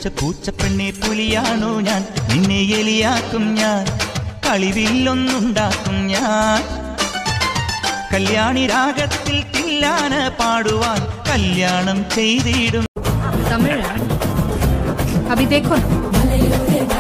പൂച്ചപ്പെണ്ണെ പുലിയാണോ ഞാൻ നിന്നെ എലിയാക്കും ഞാൻ കളിവില്ലൊന്നുണ്ടാക്കും ഞാൻ കല്യാണി രാഗത്തിൽ തില്ലാന പാടുവാൻ കല്യാണം ചെയ്തിടും तमिल अभी देखो ना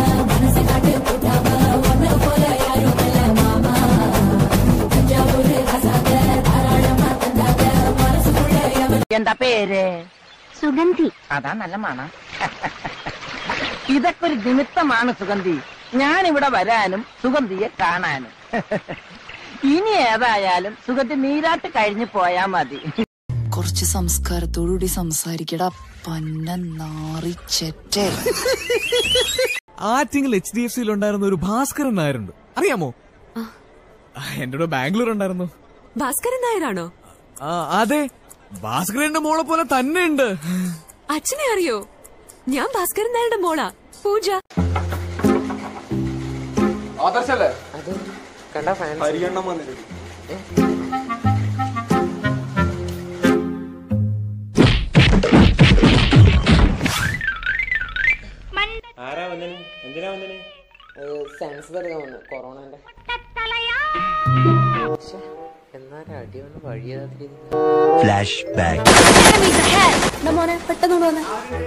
എന്താ പേര് സുഗന്ധി അതാ നല്ല മണം ഇതൊക്കെ ഒരു നിമിത്തമാണ് സുഗന്ധി ഞാൻ ഇവിടെ വരാനും സുഗന്ധിയെ കാണാനും ഇനി ഏതായാലും സുഗന്ധി നീരാട്ട് കഴിഞ്ഞു പോയാ മതി കുറച്ച് സംസ്കാരത്തോടുകൂടി സംസാരിക്കടാ പന്ന നാറിച്ചെറ്റേ ആറ്റിങ്ങൽ എച്ച് ഡി എഫ് സിയിൽ ഉണ്ടായിരുന്ന ഒരു ഭാസ്കരൻ നായരുണ്ട് അറിയാമോ എന്റെ കൂടെ ബാംഗ്ലൂർ ഉണ്ടായിരുന്നു ഭാസ്കരൻ നായരാണോ ആ, അതെ ഭാസ്കരന്റെ മോളെ പോലെ തന്നെ ഉണ്ട് അച്ഛനെ അറിയോ ഞാൻ ഭാസ്കരൻ നായരുടെ മോളാ പൂജ ഫ്ലാഷ് ബാക്ക് മോനെ പെട്ടെന്ന് വന്നേ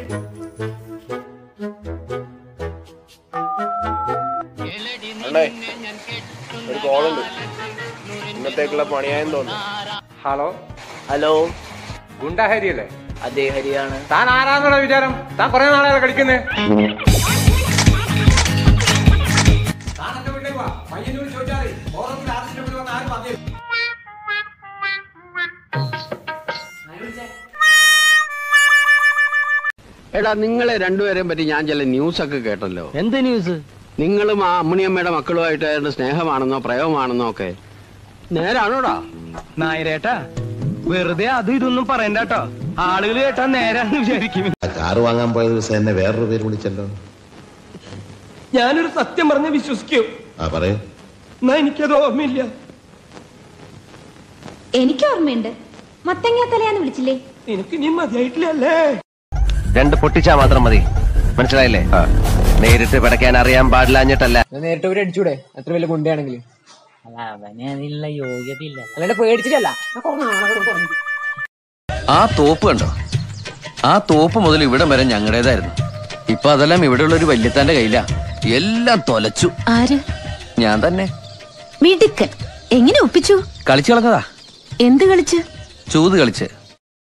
ഒരു കോളുണ്ട് ഇന്നത്തേക്കുള്ള പണിയായെന്ന് തോന്നുന്നു ഹലോ ഹലോ ഗുണ്ടാഹരി അല്ലേ അതേ ഹരിയാണ് താൻ ആരാന്നുള്ള വിചാരം താൻ കുറെ നാളെ കളിക്കുന്നേ എടാ നിങ്ങളെ രണ്ടുപേരെയും പറ്റി ഞാൻ ചില ന്യൂസ് ഒക്കെ കേട്ടല്ലോ എന്ത് ന്യൂസ് നിങ്ങളും ആ അമ്മണിയമ്മയുടെ മക്കളുമായിട്ട് ഏതാണ്ട് സ്നേഹമാണെന്നോ പ്രേമമാണെന്നോ ഒക്കെ നേരാണോടാ നായരേട്ടാ വെറുതെ അതും ഇതൊന്നും പറയണ്ട കേട്ടോ ആളുകൾ കേട്ടാ നേരാന്ന് വിചാരിക്കും കാറ് വാങ്ങാൻ പോയ ദിവസം എന്നെ വേറൊരു പേര് വിളിച്ചല്ലോ ഞാനൊരു സത്യം പറഞ്ഞ് വിശ്വസിക്കൂ ആ പറയൂ എന്നാ എനിക്കത് ഓർമ്മയില്ല എനിക്ക് ഓർമ്മയുണ്ട് മത്തങ്ങ തലയാന്ന് വിളിച്ചില്ലേ എനിക്ക് ഇനി മതിയായിട്ടില്ലല്ലേ രണ്ട് പൊട്ടിച്ചാ മാത്രം മതി മനസ്സിലായില്ലേ നേരിട്ട് പിടയ്ക്കാൻ അറിയാൻ പാടില്ലാഞ്ഞിട്ടല്ല നേരിട്ട് ഒരു അടിച്ചൂടെ എത്ര വലിയ കൊണ്ടയാണെങ്കിൽ അല്ല അവന് അതിനുള്ള യോഗ്യത ഇല്ല അല്ലാണ്ട് പേടിച്ചിട്ടല്ല ആ തോപ്പ് കണ്ടോ ആ തോപ്പ് മുതൽ ഇവിടം വരെ ഞങ്ങളുടേതായിരുന്നു ഇപ്പൊ അതെല്ലാം ഇവിടെയുള്ള ഒരു വല്യത്താന്റെ കയ്യിലാ എല്ലാം തൊലച്ചു ആര് ഞാൻ തന്നെ മിടുക്കൻ എങ്ങനെ ഒപ്പിച്ചു കളിച്ചു കളഞ്ഞതാ എന്ത് കളിച്ച് ചൂത് കളിച്ച്